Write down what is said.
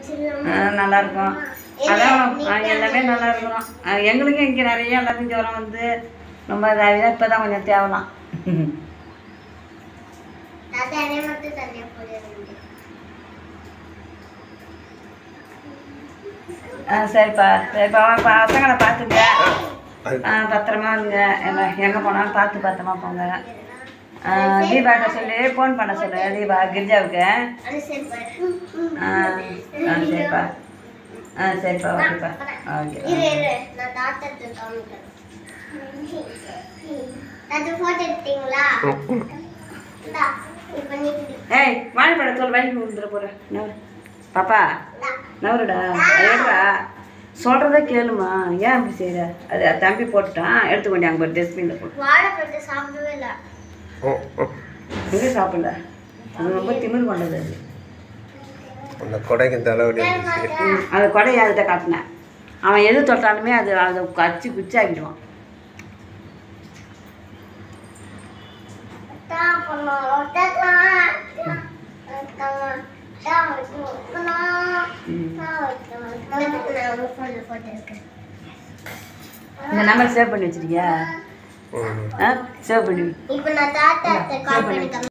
வச்சிடலாமா ஆ, நல்லா இருக்கும் அதான் ஆ, எல்லாமே நல்லா இருக்கிறோம் ஆ, எங்களுக்கும் இங்கே நிறைய எல்லாத்தையும் ஜுரம் வந்து ரொம்ப இதாக இப்போ தான் கொஞ்சம் தேவலாம் தாத்தா என்னை மட்டும் தனியா போடுறது ஆ சரிப்பா சரிப்பா பா பசங்களை பார்த்துங்க ஆ பத்திரமா இருங்க எல்லாம் எங்கே போனாலும் பார்த்து பத்திரமா போங்க ஆ, தீபாட்ட சொல்லி ஃபோன் பண்ண சொல்லு தீபா கிரிஜாவுக்கு அது சரி பாரு ஆ ஆ சரிப்பா ஆ சரிப்பா ஓகேப்பா ஓகே இரு இரு நான் தாத்தாக்கு காமிக்கிறேன் தாத்தா போட்டோ எடுத்தீங்களா இந்தா இப்போ நீ பிடி. ஏய் வாழைப்பழம் தோல் வாங்கி கொடுத்துட போகிறேன் நவரு பாப்பா இந்தா. நவருடா ஏடுறா சொல்கிறத கேளுமா ஏன் அப்படி செய்கிற அது தம்பி போட்டுட்டான் எடுத்து கொண்டு அங்கே ஒரு டஸ்ட்பினில் போட்டு வாழைப்பழத்தை சாப்பிடவே இல்லை எங்கே சாப்பிடல அது ரொம்ப திமிர் கொண்டது அது அந்த கொடைக்கு தலைவலி ம், அது கொடை அதுகிட்ட காட்டினேன் அவன் எது தொட்டாலுமே அது அதை கச்சி குச்சி ஆக்கிடுவான் தான் பண்ணோம் தான் தான் வைக்கணும் ம். தான் வைக்கணும் நான் உங்க ஃபோனில் ஃபோட்டோ இருக்கேன் இந்த நம்பர் சேவ் பண்ணி வச்சிருக்கியா ம் ஆ சேவ் பண்ணி வை. இப்போ நான் தாத்தா கால் பண்ணி